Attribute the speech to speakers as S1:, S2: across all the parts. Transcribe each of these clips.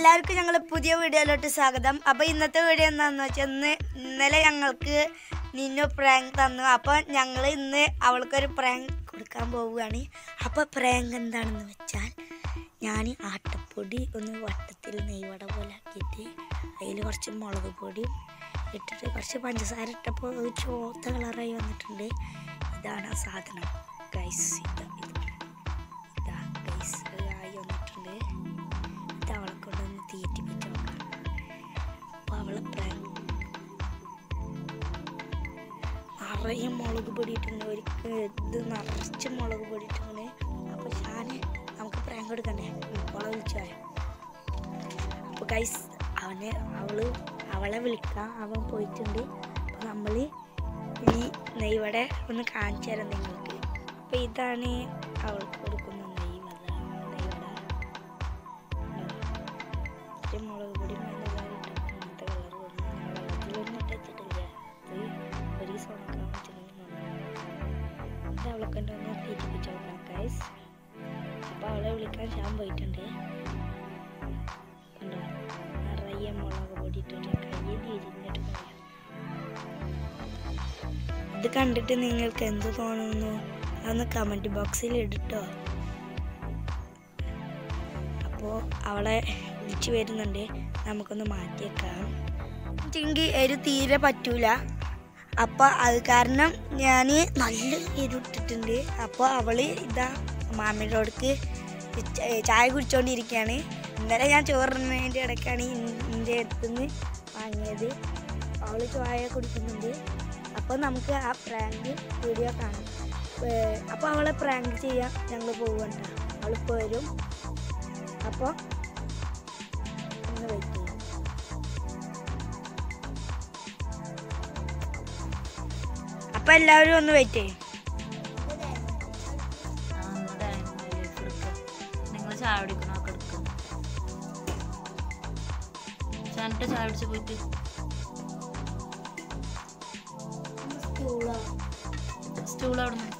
S1: എല്ലാവർക്കും ഞങ്ങൾ പുതിയ വീഡിയോയിലോട്ട് സ്വാഗതം അപ്പോൾ ഇന്നത്തെ വീഡിയോ എന്താണെന്ന് വെച്ചാൽ ഇന്ന് ഇന്നലെ ഞങ്ങൾക്ക് നിന്നു പ്രാങ്ക് തന്നു അപ്പോൾ ഞങ്ങൾ ഇന്ന് അവൾക്കൊരു പ്രാങ്ക് കൊടുക്കാൻ പോവുകയാണ് അപ്പോൾ പ്രാങ്ക് എന്താണെന്ന് വെച്ചാൽ ഞാൻ ആട്ടപ്പൊടി ഒന്ന് വട്ടത്തിൽ നെയ്വട പോലെ ആക്കിയിട്ട് അതിൽ കുറച്ച് മുളക് പൊടിയും ഇട്ടിട്ട് കുറച്ച് പഞ്ചസാര ഇട്ടപ്പോൾ ഒരു ചോത്ത കളറായി വന്നിട്ടുണ്ട് ഇതാണ് ആ സാധനം ഗൈസ് ഇതാ ഇത്. ഇതാ ഗൈസ് ആയി വന്നിട്ടുണ്ട് ഇത് അവളെ കൊണ്ടൊന്ന് തീറ്റിപ്പിച്ച് നോക്കാം അപ്പോൾ അവളെ പ്രാങ്ക് നിറയെ മുളക് പൊടി ഇട്ടുണ്ട് ഒരു ഇത് നിറച്ച് മുളക് പൊടി ഇട്ടുണ്ട് അപ്പോൾ ഞാൻ നമുക്ക് പ്രാങ്ക് കൊടുക്കണ്ടേ അവളെ വിളിച്ചു പോയോ അപ്പോൾ ഗൈസ് അവനെ അവള് അവളെ വിളിക്കാം അവൻ പോയിട്ടുണ്ട് അപ്പോൾ നമ്മൾ ഈ നെയ്വട ഒന്ന് കാണിച്ചു തരാം നിങ്ങൾക്ക് അപ്പോൾ ഇതാണ് അവൾക്ക് കൊടുക്കുന്ന നെയ്വട നെയ്വട ഇത്തിരി മുളക് പൊടി മഞ്ഞളായിട്ട് അങ്ങനത്തെ കളർ കൊടുക്കും ഞാൻ വെള്ളത്തിലൊന്നും ഇട്ടിട്ടില്ല ഇത് ഒരു ദിവസം ഉണക്കാൻ വെച്ചിട്ടുണ്ടെങ്കിൽ ഇത് അവളെ കൊണ്ടൊന്ന് തീറ്റിപ്പിച്ച് നോക്കാം ഗൈസ് അപ്പോൾ അവളെ വിളിക്കാൻ ഞാൻ പോയിട്ടുണ്ട് കണ്ടോ നിറയെ മുളക് പൊടി ഇട്ടിട്ട് കയ്യിൽ തിരിഞ്ഞിട്ട് പോയാ ഇത് കണ്ടിട്ട് നിങ്ങൾക്ക് എന്ത് തോന്നുന്നു അതൊന്ന് കമൻറ്റ് ബോക്സിൽ ഇടട്ടോ അപ്പോൾ അവളെ വിളിച്ചു വരുന്നുണ്ട് നമുക്കൊന്ന് മാറ്റിയേക്കാം എനിക്ക് എരു തീരെ പറ്റൂല അപ്പോൾ അത് കാരണം ഞാൻ നല്ല എരു ഇട്ടിട്ടുണ്ട് അപ്പോൾ അവള് ഇതാ മാമിയുടെ അടുക്ക് ചായ കുടിച്ചുകൊണ്ടിരിക്കുകയാണ് ഇന്നലെ ഞാൻ ചോറിനതിൻ്റെ ഇടയ്ക്കാണ് എൻ്റെ അടുത്തുനിന്ന് വാങ്ങിയത് അവൾ ചായ കുടിക്കുന്നുണ്ട് അപ്പോൾ നമുക്ക് ആ പ്രാങ്ക് വീഡിയോ കാണാം അപ്പോൾ അവളെ പ്രാങ്ക് ചെയ്യാൻ ഞങ്ങൾ പോകണ്ട അവളിപ്പോൾ വരും അപ്പോൾ ഒന്ന് വെയിറ്റ് ചെയ്യാം അപ്പോൾ എല്ലാവരും ഒന്ന് വെയിറ്റ് ചെയ്യും
S2: നിങ്ങൾ ചായ കുടിക്കണമൊക്കെ എടുക്കും ചാനിട്ട് ചായ കുടിച്ച് പോയിട്ട് സ്റ്റൂൾ അവിടെ നിന്ന്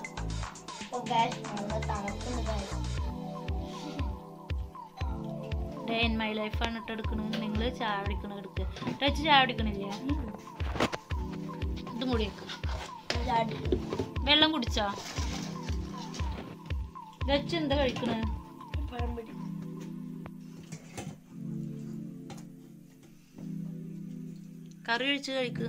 S2: ഡേ ഇൻ മൈ ലൈഫാണ് ഇട്ട് എടുക്കണത് നിങ്ങൾ ചായ കുടിക്കണ എടുക്കുക ടച്ച് ചായ കുടിക്കണില്ലേ ഇതും കൂടി വെക്ക് വെള്ളം കുടിച്ചോ ടച്ച് എന്താ കഴിക്കണേ കറി ഒഴിച്ച് കഴിക്ക്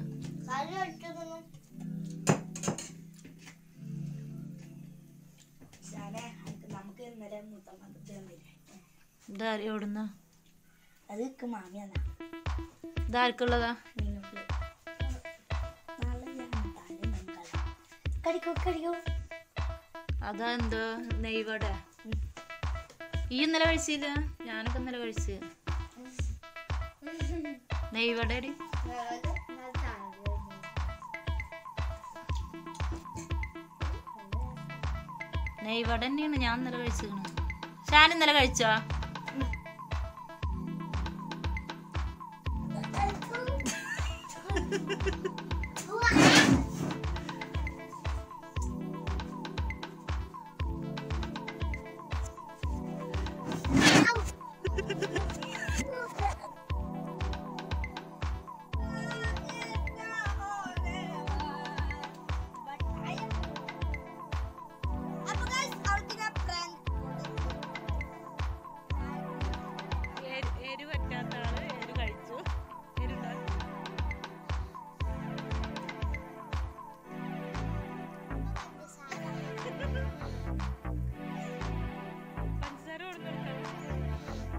S1: നമുക്ക് ഇന്നലെ മുത്തമ്മ
S2: ഇതാ എവിടുന്ന
S1: അത് മാമിയാണ്
S2: ഇതാർക്കുള്ളതാ
S1: നിങ്ങൾക്ക് നാളെ ഞാൻ എന്തായാലും മംഗളം കടിക്കോ കടിക്കോ
S2: അതാ എന്തോ നെയ്വട ഈ ഇന്നലെ കഴിച്ചില്ല ഞാനൊക്കെ ഇന്നലെ കഴിച്ച് നെയ്വടടി നെയ്വട തന്നെയാണ് ഞാൻ ഇന്നലെ കഴിച്ചിരുന്നു ഷാൻ ഇന്നലെ കഴിച്ചോ എരു പറ്റാത്ത ആള് എരു കഴിച്ചു പഞ്ചസാര കൊടുത്തു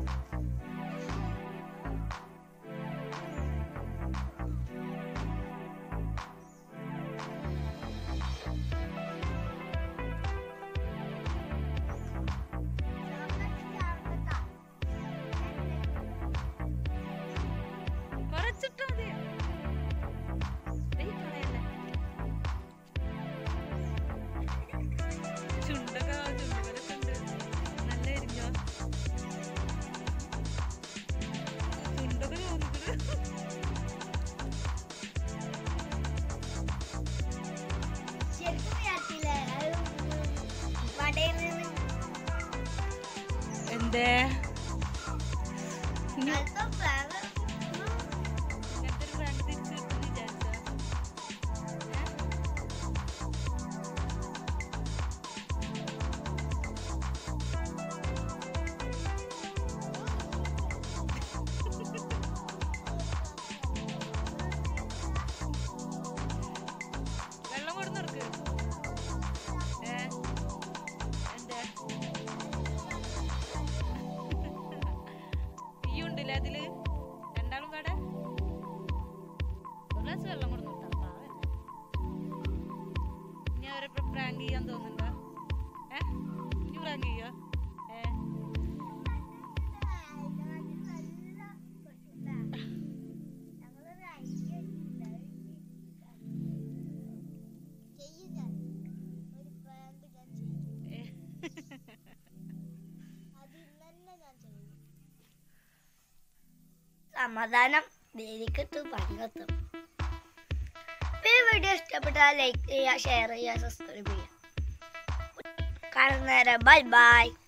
S2: കുറച്ചിട്ടാ മതി ദേ കളയല്ലേ. ചുണ്ടൊക്കെ ചുണ്ടുകളൊക്കെ ഉണ്ട് നല്ല എരിഞ്ഞോ ചുണ്ടൊക്കെ തോന്നിട്ട് എന്തേ
S1: ഞാൻ
S2: ഗ്ലാസ് വെള്ളം കൊടുത്തു പാവം ഇനി അവരെ പ്രാങ്ക് ചെയ്യാൻ തോന്നുന്നുണ്ടോ ഏ ഇനി പ്രാങ്ക് ചെയ്യോ ഏ ഏ.
S1: സമാധാനം ദേവിക്കത്ത് പങ്കെത്തും ഈ വീഡിയോ ഇഷ്ടപ്പെട്ടാൽ ലൈക്ക് ചെയ്യുക ഷെയർ ചെയ്യുക സബ്സ്ക്രൈബ് ചെയ്യുക കാണുന്നേരം ബൈ ബൈ